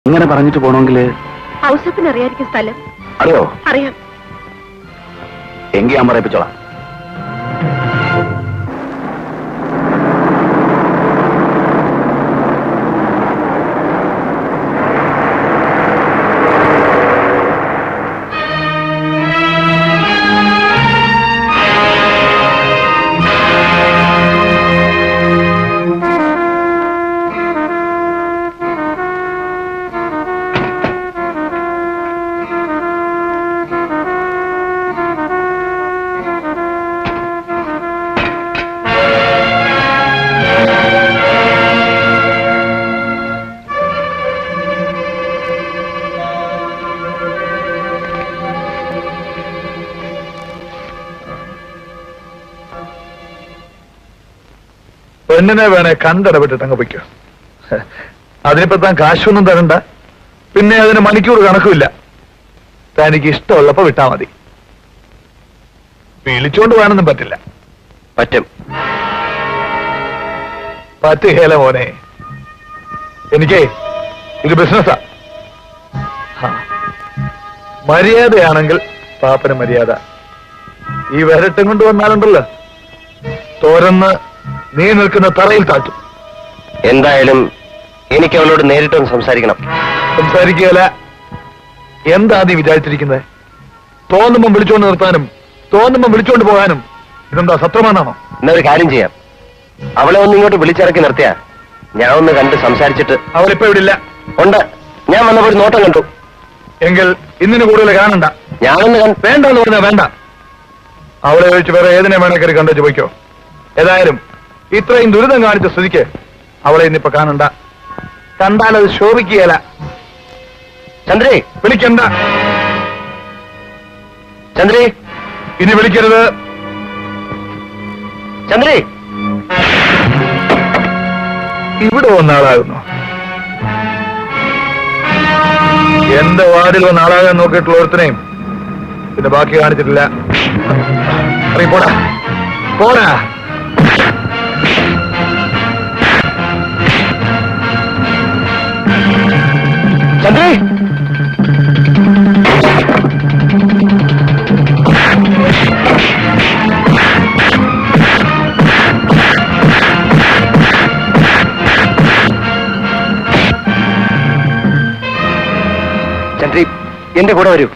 ഇങ്ങനെ പറഞ്ഞിട്ട് പോണമെങ്കിൽ ഔസപ്പിന് അറിയാതിരിക്കും സ്ഥലം അറിയോ അറിയാം എങ്കിൽ ഞാൻ പറയിപ്പിച്ചോളാം പെണ്ണിനെ വേണേ കണ്ടിടപെട്ടിട്ട് അങ്ങ് പൊയ്ക്കോ അതിനിപ്പോ താൻ കാശൊന്നും തരണ്ട പിന്നെ അതിന് മണിക്കൂർ കണക്കുമില്ല തനിക്ക് ഇഷ്ടമുള്ളപ്പോ വിട്ടാ മതി വിളിച്ചോണ്ട് പോകാനൊന്നും പറ്റില്ല പറ്റും പറ്റുകേല മോനെ എനിക്കേ ഇത് ബിസിനസ്സാ ഹാ. മര്യാദയാണെങ്കിൽ പാപ്പന് മര്യാദ ഈ വരട്ടും കൊണ്ട് വന്നാലുണ്ടല്ലോ തോരന്ന് നീ നിൽക്കുന്ന തറയിൽ താഴ്ത്തും എന്തായാലും എനിക്ക് അവളോട് നേരിട്ടൊന്ന് സംസാരിക്കണം സംസാരിക്കുകയല്ല എന്താ നീ വിചാരിച്ചിരിക്കുന്നത് തോന്നുമ്പം വിളിച്ചോണ്ട് നിർത്താനും തോന്നുമ്പം വിളിച്ചോണ്ട് പോകാനും ഇതെന്താ സത്രമാണോ എന്നൊരു കാര്യം ചെയ്യാം അവളെ ഒന്ന് ഇങ്ങോട്ട് വിളിച്ചിറക്കി നിർത്തിയ ഞാൻ ഒന്ന് കണ്ട് സംസാരിച്ചിട്ട് അവളിപ്പോ ഇവിടെ ഇല്ല ഉണ്ട് ഞാൻ വന്നപ്പോൾ ഒരു നോട്ടം കണ്ടു എങ്കിൽ ഇന്നിന് കൂടുതൽ കാണണ്ട ഞാനൊന്ന് കണ്ട് വേണ്ട എന്ന് പറഞ്ഞാ വേണ്ട അവളെ ഒഴിച്ച് വേറെ ഏതിനെ വേണേ കയറി കണ്ടു പോയിക്കോ ഏതായാലും ഇത്രയും ദുരിതം കാണിച്ച സ്ഥിതിക്ക് അവളെ ഇന്നിപ്പോ കാണണ്ട കണ്ടാൽ അത് ശോഭിക്കുകയല്ല ചന്ദ്രേ വിളിക്കണ്ട ചന്ദ്രേ ഇനി വിളിക്കരുത് ചന്ദ്രേ ഇവിടെ വന്ന ആളാകുന്നു എന്റെ വാർഡിൽ വന്ന ആളാകാൻ നോക്കിയിട്ടുള്ള ഒരുത്തനെയും പിന്നെ ബാക്കി കാണിച്ചിട്ടില്ല ഇറങ്ങി പോടാ പോടാ ചന്ദ്രേ ചന്ദ്രി എന്റെ കൂടെ വരൂ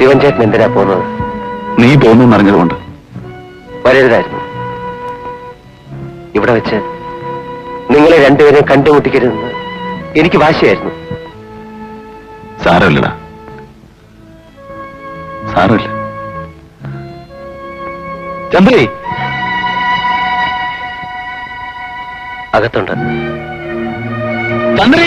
ശിവൻ ചേട്ടൻ എന്തിനാ പോകുന്നത് നീ പോകുന്നു അറിഞ്ഞതുകൊണ്ട് വരരുതായിരുന്നു ഇവിടെ വെച്ച് നിങ്ങളെ രണ്ടുപേരെയും കണ്ടുമുട്ടിക്കരുതെന്ന് എനിക്ക് വാശിയായിരുന്നു സാരമില്ലടാ സാരമില്ല ചന്ദ്രേ അകത്തുണ്ട് ചന്ദ്രേ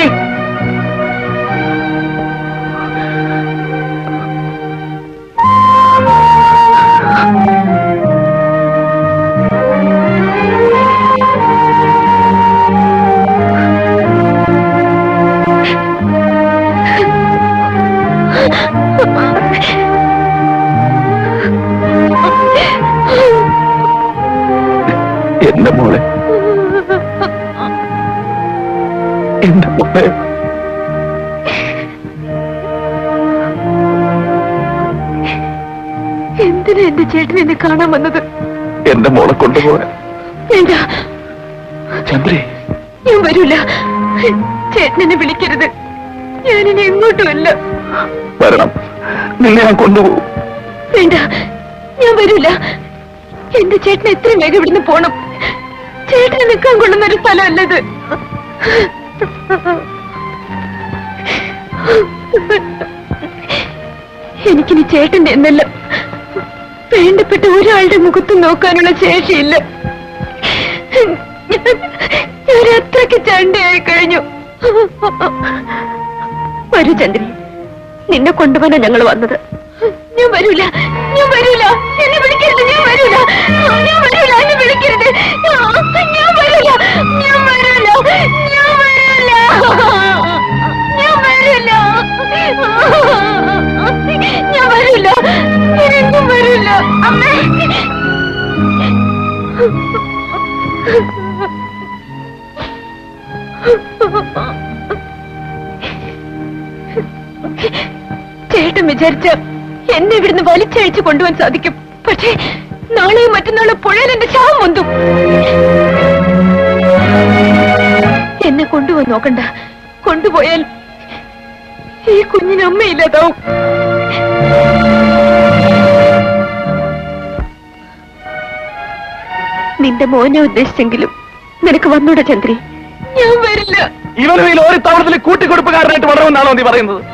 എന്റെ മോളെ എന്റെ മോളെ എന്തിനാ എന്റെ ചേട്ടൻ എന്നെ കാണാൻ വന്നത് എന്റെ മോളെ കൊണ്ടുപോകാൻ വേണ്ട ചന്ദ്രേ ഞാൻ വരൂല ചേട്ടൻ എന്നെ വിളിക്കരുത് ഞാനിനി എങ്ങോട്ടുമല്ല വരണം നിന്നെ ഞാൻ കൊണ്ടുപോകും വേണ്ട ഞാൻ വരൂല എന്റെ ചേട്ടൻ എത്രയും വേഗം ഇവിടുന്ന് പോണം ചേട്ടന് നിൽക്കാൻ കൊള്ളുന്ന ഒരു സ്ഥലമല്ലത് എനിക്കിനി ചേട്ടന്റെ എന്നല്ല വേണ്ടപ്പെട്ട ഒരാളുടെ മുഖത്ത് നോക്കാനുള്ള ശേഷിയില്ല ഞാൻ അത്രയ്ക്ക് ചണ്ടയായി കഴിഞ്ഞു വരൂ ചന്ദ്രി നിന്നെ കൊണ്ടുപോകാനാ ഞങ്ങൾ വന്നത് ഞാൻ വരൂല ഞാൻ വരൂല എന്നെ വിളിക്കരുത് ഞാൻ വരൂല ഞാൻ വരൂല എന്നെ വിളിക്കരുത് ഞാൻ വരൂല ഞാൻ വരൂല ഞാൻ വരൂല ഞാൻ വരൂല ഞാൻ വരൂല ഞാനെങ്ങും വരൂല അമ്മേ ചേട്ടൻ വിചാരിച്ച എന്നെ ഇവിടുന്ന് വലിച്ചഴിച്ച് കൊണ്ടുപോകാൻ സാധിക്കും പക്ഷേ നാളെയും മറ്റന്നാളും പുഴയിൽ എന്റെ ശവം വന്നു എന്നെ കൊണ്ടുപോയി നോക്കണ്ട കൊണ്ടുപോയാൽ ഈ കുഞ്ഞിന് അമ്മയില്ലാതാവും നിന്റെ മോനെ ഉദ്ദേശിച്ചെങ്കിലും നിനക്ക് വന്നൂടെ ചന്ദ്രി ഞാൻ വരില്ല ഇവനും ഈ ലോറി താവളത്തിൽ കൂട്ടിക്കൊടുപ്പുകാരനായിട്ട് വളരുമെന്നാണോ നീ പറയുന്നത്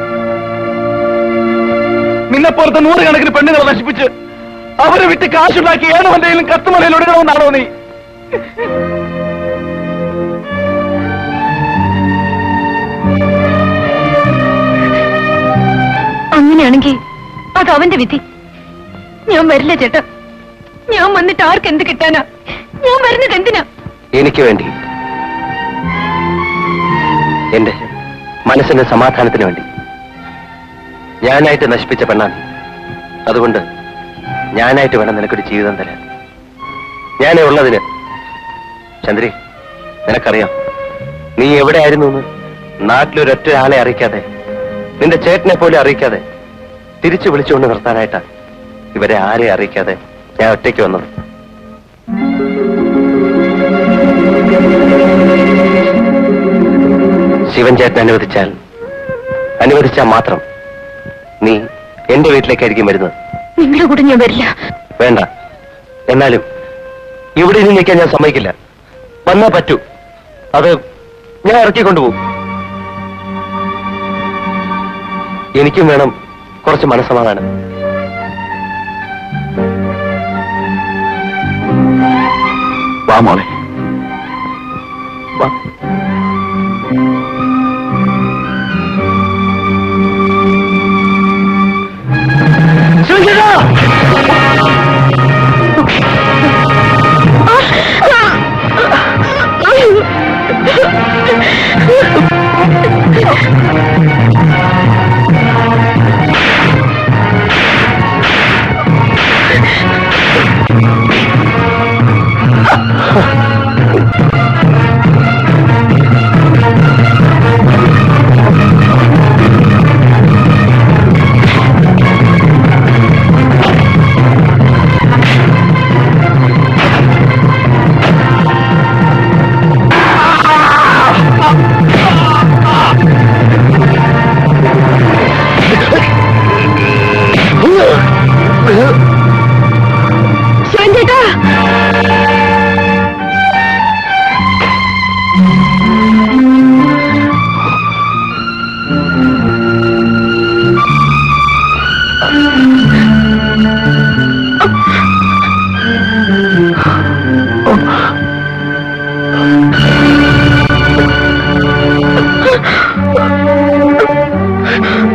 നിന്നെ പോലത്തെ നൂറുകണക്കിന് പെണ്ണുങ്ങളെ നശിപ്പിച്ച് അവരെ വിട്ട് കാശുണ്ടാക്കി ഏണവന്റെയിലും കത്തുമലയിൽ ഒടുങ്ങണമെന്നാണോ നീ അങ്ങനെയാണെങ്കിൽ അത് അവന്റെ വിധി ഞാൻ വരില്ല ചേട്ടാ ഞാൻ വന്നിട്ട് ആർക്ക് എന്ത് കിട്ടാനാ ഞാൻ വരുന്നത് എന്തിനാ എനിക്ക് വേണ്ടി എന്റെ മനസ്സിന്റെ സമാധാനത്തിന് വേണ്ടി ഞാനായിട്ട് നശിപ്പിച്ച പെണ്ണാ നീ അതുകൊണ്ട് ഞാനായിട്ട് വേണം നിനക്കൊരു ജീവിതം തരാൻ ഞാനേ ഉള്ളതിന് ചന്ദ്രി നിനക്കറിയാം നീ എവിടെയായിരുന്നു എന്ന് നാട്ടിലൊരൊറ്റ ആളെ അറിയിക്കാതെ നിന്റെ ചേട്ടനെ പോലും അറിയിക്കാതെ തിരിച്ചു വിളിച്ചുകൊണ്ട് നിർത്താനായിട്ടാ ഇവരെ ആരെ അറിയിക്കാതെ ഞാൻ ഒറ്റയ്ക്ക് വന്നത് ശിവൻ ചേട്ടൻ അനുവദിച്ചാൽ അനുവദിച്ചാൽ മാത്രം നീ എന്റെ വീട്ടിലേക്കായിരിക്കും വരുന്നത് നിങ്ങളുടെ കൂടെ ഞാൻ വരില്ല വേണ്ട എന്നാലും ഇവിടെ നിന്ന് നിൽക്കാൻ ഞാൻ സമ്മതിക്കില്ല വന്നാ പറ്റൂ അത് ഞാൻ ഇറക്കിക്കൊണ്ടുപോകും എനിക്കും വേണം കുറച്ച് മനസ്സമാധാനം വാ മോളെ വാ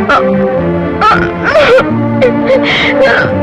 ആ.